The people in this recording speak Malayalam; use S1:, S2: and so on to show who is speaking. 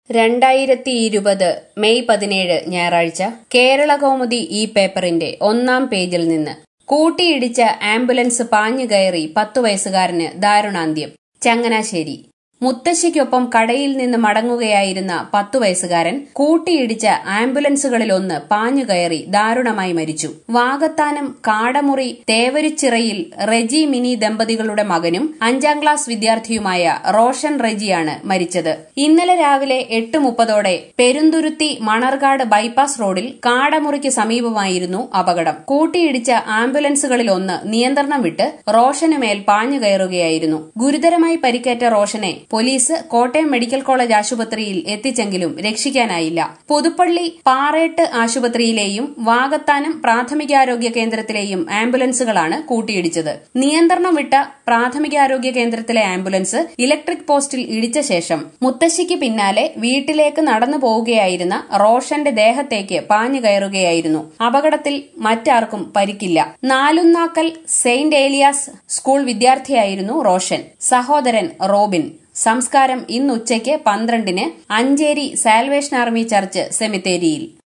S1: രണ്ടായിരത്തി ഇരുപത് മെയ് പതിനേഴ് ഞായറാഴ്ച കേരള കൗമുദി ഈ പേപ്പറിന്റെ ഒന്നാം പേജിൽ നിന്ന് കൂട്ടിയിടിച്ച ആംബുലൻസ് പാഞ്ഞുകയറി പത്തു വയസ്സുകാരന് ദാരുണാന്ത്യം ചങ്ങനാശ്ശേരി മുത്തശ്ശിക്കൊപ്പം കടയിൽ നിന്ന് മടങ്ങുകയായിരുന്ന പത്തു വയസ്സുകാരൻ കൂട്ടിയിടിച്ച ആംബുലൻസുകളിലൊന്ന് പാഞ്ഞുകയറി ദാരുണമായി മരിച്ചു വാകത്താനം കാടമുറി തേവരുച്ചിറയിൽ റെജി മിനി ദമ്പതികളുടെ മകനും അഞ്ചാം ക്ലാസ് വിദ്യാർത്ഥിയുമായ റോഷൻ റെജിയാണ് മരിച്ചത് ഇന്നലെ രാവിലെ എട്ട് മുപ്പതോടെ പെരുന്തുരുത്തി മണർകാട് ബൈപ്പാസ് റോഡിൽ കാടമുറിക്ക് സമീപമായിരുന്നു അപകടം കൂട്ടിയിടിച്ച ആംബുലൻസുകളിലൊന്ന് നിയന്ത്രണം വിട്ട് റോഷന് മേൽ പാഞ്ഞുകയറുകയായിരുന്നു ഗുരുതരമായി പരിക്കേറ്റ റോഷനെ പോലീസ് കോട്ടയം മെഡിക്കൽ കോളേജ് ആശുപത്രിയിൽ എത്തിച്ചെങ്കിലും രക്ഷിക്കാനായില്ല പുതുപ്പള്ളി പാറേട്ട് ആശുപത്രിയിലെയും വാകത്താനം പ്രാഥമികാരോഗ്യ കേന്ദ്രത്തിലെയും ആംബുലൻസുകളാണ് കൂട്ടിയിടിച്ചത് നിയന്ത്രണം വിട്ട പ്രാഥമികാരോഗ്യ കേന്ദ്രത്തിലെ ആംബുലൻസ് ഇലക്ട്രിക് പോസ്റ്റിൽ ഇടിച്ച ശേഷം മുത്തശ്ശിക്ക് പിന്നാലെ വീട്ടിലേക്ക് നടന്നു പോവുകയായിരുന്ന റോഷന്റെ ദേഹത്തേക്ക് പാഞ്ഞു കയറുകയായിരുന്നു അപകടത്തിൽ മറ്റാർക്കും പരിക്കില്ല നാലുന്നാക്കൽ സെയിന്റ് ഏലിയാസ് സ്കൂൾ വിദ്യാർത്ഥിയായിരുന്നു റോഷൻ സഹോദരൻ റോബിൻ സംസ്കാരം ഇന്നുച്ചയ്ക്ക് പന്ത്രണ്ടിന് അഞ്ചേരി സാൽവേഷൻ ആർമി ചർച്ച് സെമിത്തേരിയിൽ